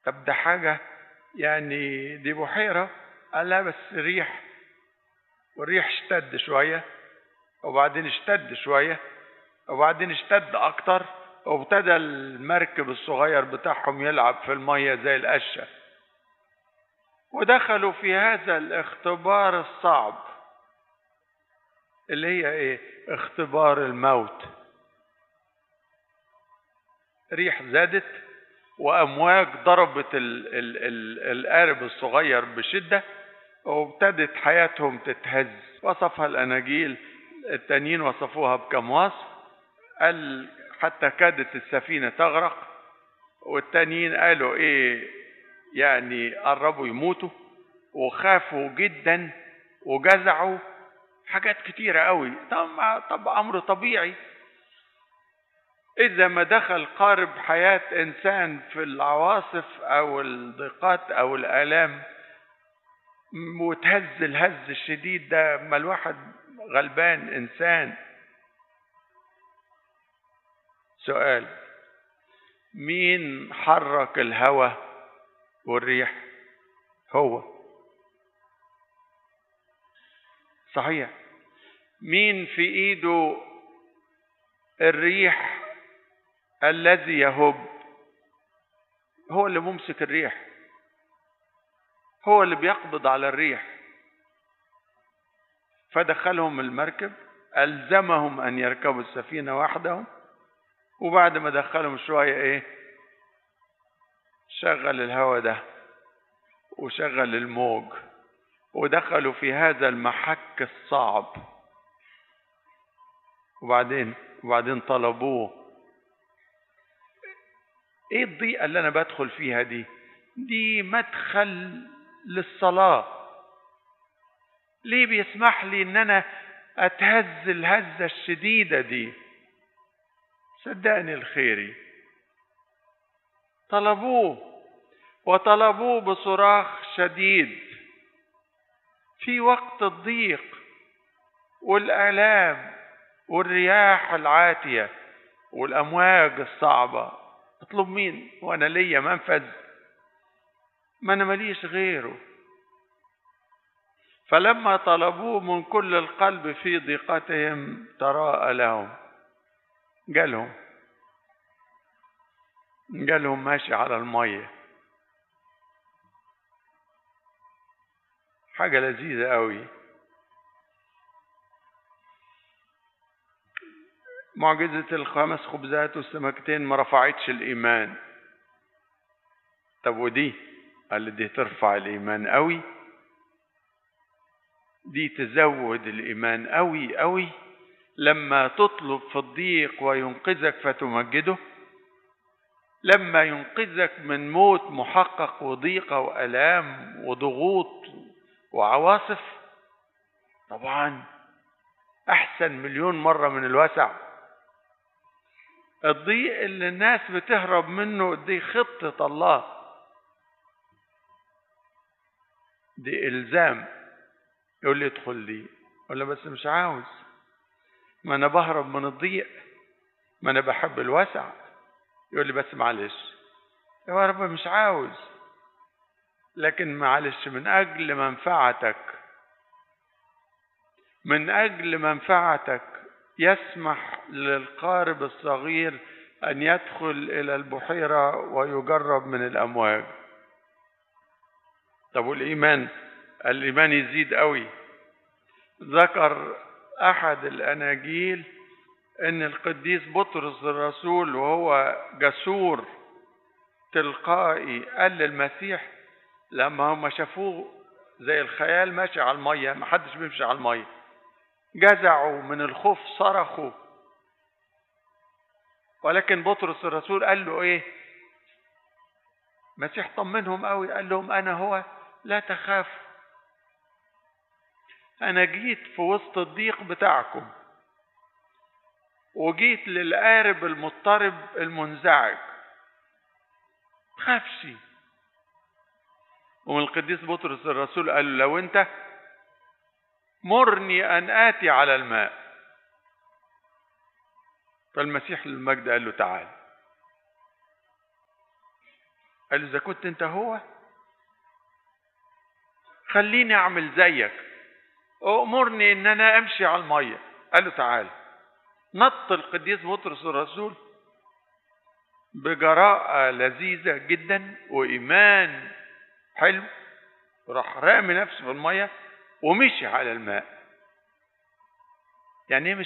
طب ده حاجة يعني دي بحيرة قال لا بس ريح والريح اشتد شوية وبعدين اشتد شوية وبعدين اشتد أكتر وابتدى المركب الصغير بتاعهم يلعب في المية زي القشة ودخلوا في هذا الاختبار الصعب اللي هي ايه اختبار الموت ريح زادت وامواج ضربت ال ال ال القارب الصغير بشده وابتدت حياتهم تتهز وصفها الاناجيل التانيين وصفوها بكم وصف قال حتى كادت السفينه تغرق والتانيين قالوا ايه يعني قربوا يموتوا وخافوا جدا وجزعوا حاجات كتيرة قوي طب, طب أمر طبيعي إذا ما دخل قارب حياة إنسان في العواصف أو الضيقات أو الآلام وتهز الهز الشديد ده ما الواحد غلبان إنسان سؤال مين حرك الهوى والريح هو صحيح مين في ايده الريح الذي يهب هو اللي ممسك الريح هو اللي بيقبض على الريح فدخلهم المركب ألزمهم أن يركبوا السفينة وحدهم وبعد ما دخلهم شوية إيه شغل الهواء ده وشغل الموج ودخلوا في هذا المحك الصعب وبعدين وبعدين طلبوه ايه الضيقة اللي انا بدخل فيها دي دي مدخل للصلاة ليه بيسمح لي ان انا اتهز الهزة الشديدة دي صدقني الخيري طلبوه وطلبوه بصراخ شديد في وقت الضيق والآلام والرياح العاتية والأمواج الصعبة اطلب مين وانا ليا منفذ ما انا ماليش غيره فلما طلبوه من كل القلب في ضيقتهم تراءى لهم جالهم جالهم ماشي على الميه حاجة لذيذة قوي معجزة الخمس خبزات والسمكتين ما رفعتش الإيمان طب ودي قال لي دي ترفع الإيمان قوي دي تزود الإيمان قوي قوي لما تطلب في الضيق وينقذك فتمجده لما ينقذك من موت محقق وضيقة وألام وضغوط وعواصف طبعا أحسن مليون مرة من الوسع الضيق اللي الناس بتهرب منه دي خطة الله دي إلزام يقول لي ادخل لي ولا بس مش عاوز ما أنا بهرب من الضيق ما أنا بحب الوسع يقول لي بس معلش يا رب مش عاوز لكن معلش من أجل منفعتك من أجل منفعتك يسمح للقارب الصغير أن يدخل إلى البحيرة ويجرب من الأمواج طب والإيمان الإيمان يزيد قوي ذكر أحد الأناجيل أن القديس بطرس الرسول وهو جسور تلقائي قال للمسيح لما هم شافوه زي الخيال ماشي على المية ما حدش بيمشي على المية جزعوا من الخوف صرخوا ولكن بطرس الرسول قال له ايه مسيح طمنهم قوي قال لهم انا هو لا تخاف انا جيت في وسط الضيق بتاعكم وجيت للقارب المضطرب المنزعج تخافش ومن القديس بطرس الرسول قال له لو انت مرني ان اتي على الماء فالمسيح للمجد قال له تعال قال له اذا كنت انت هو خليني اعمل زيك امرني ان انا امشي على الميه قال له تعالى نط القديس بطرس الرسول بجراءة لذيذة جدا وإيمان حلو راح رامي نفسه في المية ومشي على الماء يعني ايه